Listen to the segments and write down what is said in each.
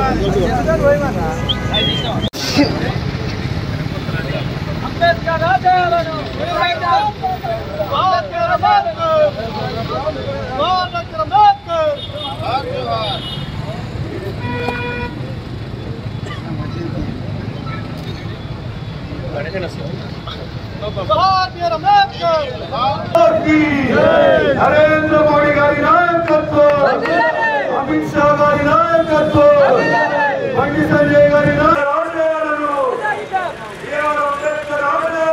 అంబేద్కర్ ఆశయాలను నిలబెడతాం. అంబేద్కర్ అంబేద్కర్. అంబేద్కర్ అంబేద్కర్. భారతీయ అంబేద్కర్ నరేంద్ర మోడీ గారి నాయకత్వం అమిత్ షా గారి నాయకత్వం బండి సంజయ్ గారి ఆశయాలను బిఆర్ అంబేద్కర్ ఆశయాలను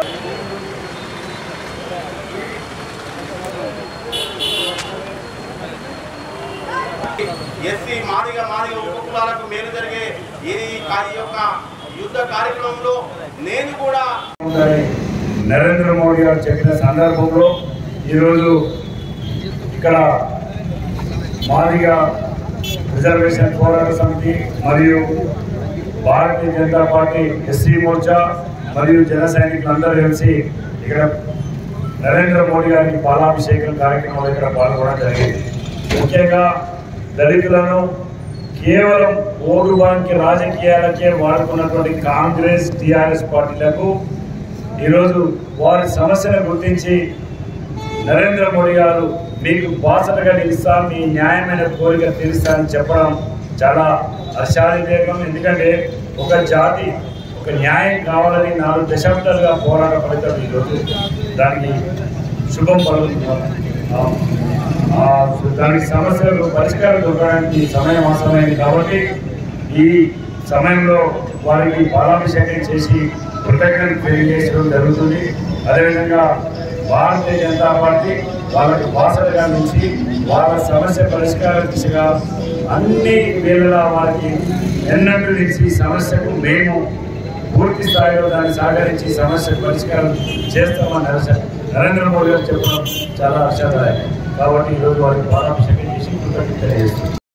ఎస్సీ మాదిగ మాదిగ ఉపకులాలకు మేలు జరిగే ఈ కా- ఈ యొక్క యుద్ధ కార్యక్రమంలో నేను కూడా ఉందని నరేంద్ర మోడీ గారు చెప్పిన సందర్భంలో ఈరోజు ఇక్కడ మాదిగా రిజర్వేషన్ పోరాట సమితి మరియు భారతీయ జనతా పార్టీ ఎస్సీ మోర్చా మరియు జన సైనికులందరూ కలిసి ఇక్కడ నరేంద్ర మోడీ గారికి పాలాభిషేకం కార్యక్రమంలో ఇక్కడ పాల్గొనడం జరిగింది ముఖ్యంగా దళితులను కేవలం ఓటు బ్యాంక్ రాజకీయాలకే వాడుకున్నటువంటి కాంగ్రెస్ టిఆర్ఎస్ పార్టీలకు ఈరోజు వారి సమస్యను గుర్తించి నరేంద్ర మోడీ గారు మీకు బాసటగా నిలుస్తా మీ న్యాయమైన కోరిక తీరుస్తానని చెప్పడం చాలా హర్షాదిదేకం ఎందుకంటే ఒక జాతి ఒక న్యాయం కావాలని నాలుగు దశాబ్దాలుగా పోరాట ఫలితం ఈరోజు దానికి శుభం పలుకుతున్నాం ఆ, ఆ, దానికి సమస్యలకు పరిష్కారం దొరకడానికి సమయం అవసరమైంది కాబట్టి ఈ సమయంలో వారికి పాలాభిషేకం చేసి కృతజ్ఞత తెలియజేయడం జరుగుతుంది అదేవిధంగా భారతీయ జనతా పార్టీ వాళ్ళకి బాసటగా నుంచి వాళ్ళ సమస్య పరిష్కార దిశగా అన్ని వేళలా వారికి ఎన్నట్టు నుంచి సమస్యకు మేము పూర్తి స్థాయిలో దాన్ని సహకరించి సమస్య పరిష్కారం చేస్తామని హర్ష నరేంద్ర మోడీ గారు చెప్పడం చాలా హర్షదాయకం కాబట్టి ఈరోజు వారికి పాలాభిషేకం చేసి కృతజ్ఞత తెలియజేస్తున్నాం